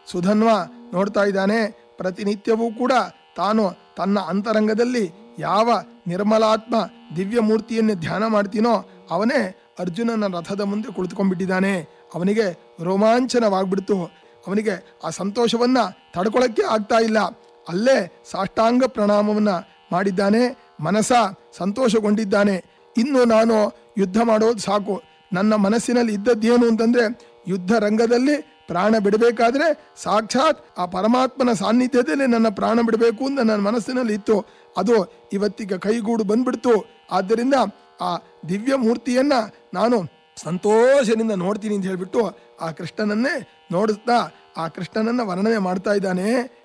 ಸುಧನ್ವ ನೋಡ್ತಾ ಇದ್ದಾನೆ ಪ್ರತಿನಿತ್ಯವೂ ಕೂಡ ತಾನು ತನ್ನ ಅಂತರಂಗದಲ್ಲಿ ಯಾವ ನಿರ್ಮಲಾತ್ಮ ದಿವ್ಯ ಮೂರ್ತಿಯನ್ನು ಧ್ಯಾನ ಮಾಡ್ತೀನೋ ಅವನೇ ಅರ್ಜುನನ ರಥದ ಮುಂದೆ ಕುಳಿತುಕೊಂಡ್ಬಿಟ್ಟಿದ್ದಾನೆ ಅವನಿಗೆ ರೋಮಾಂಚನವಾಗ್ಬಿಡ್ತು ಅವನಿಗೆ ಆ ಸಂತೋಷವನ್ನ ತಡ್ಕೊಳಕ್ಕೆ ಆಗ್ತಾ ಇಲ್ಲ ಅಲ್ಲೇ ಸಾಷ್ಟಾಂಗ ಪ್ರಣಾಮವನ್ನ ಮಾಡಿದ್ದಾನೆ ಮನಸ ಸಂತೋಷಗೊಂಡಿದ್ದಾನೆ ಇನ್ನು ನಾನು ಯುದ್ಧ ಮಾಡೋದು ಸಾಕು ನನ್ನ ಮನಸ್ಸಿನಲ್ಲಿ ಇದ್ದದ್ದೇನು ಅಂತಂದ್ರೆ ಯುದ್ಧ ರಂಗದಲ್ಲಿ ಪ್ರಾಣ ಬಿಡಬೇಕಾದ್ರೆ ಸಾಕ್ಷಾತ್ ಆ ಪರಮಾತ್ಮನ ಸಾನ್ನಿಧ್ಯದಲ್ಲಿ ನನ್ನ ಪ್ರಾಣ ಬಿಡಬೇಕು ಅಂತ ನನ್ನ ಮನಸ್ಸಿನಲ್ಲಿ ಇತ್ತು ಅದು ಇವತ್ತಿಗೆ ಕೈಗೂಡು ಬಂದ್ಬಿಡ್ತು ಆದ್ದರಿಂದ ಆ ದಿವ್ಯ ಮೂರ್ತಿಯನ್ನ ನಾನು ಸಂತೋಷದಿಂದ ನೋಡ್ತೀನಿ ಅಂತ ಹೇಳ್ಬಿಟ್ಟು ಆ ಕೃಷ್ಣನನ್ನೇ ನೋಡಿಸ್ತಾ ಆ ಕೃಷ್ಣನನ್ನ ವರ್ಣನೆ ಮಾಡ್ತಾ ಇದ್ದಾನೆ